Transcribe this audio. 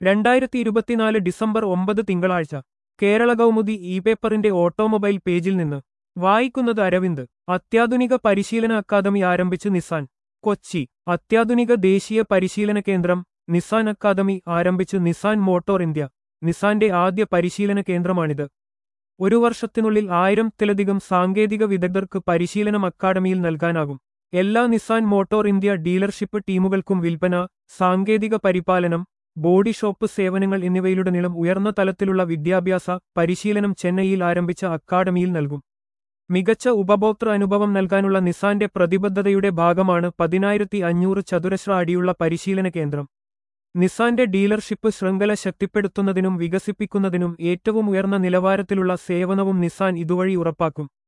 രണ്ടായിരത്തി ഇരുപത്തിനാല് ഡിസംബർ ഒമ്പത് തിങ്കളാഴ്ച കേരള കൗമുദി ഇ പേപ്പറിന്റെ ഓട്ടോമൊബൈൽ പേജിൽ നിന്ന് വായിക്കുന്നത് അരവിന്ദ് അത്യാധുനിക പരിശീലന അക്കാദമി ആരംഭിച്ച് നിസാൻ കൊച്ചി അത്യാധുനിക ദേശീയ പരിശീലന കേന്ദ്രം നിസാൻ അക്കാദമി ആരംഭിച്ച് നിസാൻ മോട്ടോർ ഇന്ത്യ നിസാന്റെ ആദ്യ പരിശീലന കേന്ദ്രമാണിത് ഒരു വർഷത്തിനുള്ളിൽ ആയിരത്തിലധികം സാങ്കേതിക വിദഗ്ധർക്ക് പരിശീലനം അക്കാദമിയിൽ നൽകാനാകും എല്ലാ നിസാൻ മോട്ടോർ ഇന്ത്യ ഡീലർഷിപ്പ് ടീമുകൾക്കും വിൽപ്പന സാങ്കേതിക പരിപാലനം ബോഡി ഷോപ്പ് സേവനങ്ങൾ എന്നിവയിലുടനീളം ഉയർന്ന തലത്തിലുള്ള വിദ്യാഭ്യാസ പരിശീലനം ചെന്നൈയിൽ ആരംഭിച്ച അക്കാദമിയിൽ നൽകും മികച്ച ഉപഭോക്തൃ അനുഭവം നൽകാനുള്ള നിസാന്റെ പ്രതിബദ്ധതയുടെ ഭാഗമാണ് പതിനായിരത്തി അഞ്ഞൂറ് ചതുരശ്ര അടിയുള്ള പരിശീലന കേന്ദ്രം നിസാന്റെ ഡീലർഷിപ്പ് ശൃംഖല ശക്തിപ്പെടുത്തുന്നതിനും വികസിപ്പിക്കുന്നതിനും ഏറ്റവും ഉയർന്ന നിലവാരത്തിലുള്ള സേവനവും നിസാൻ ഇതുവഴി ഉറപ്പാക്കും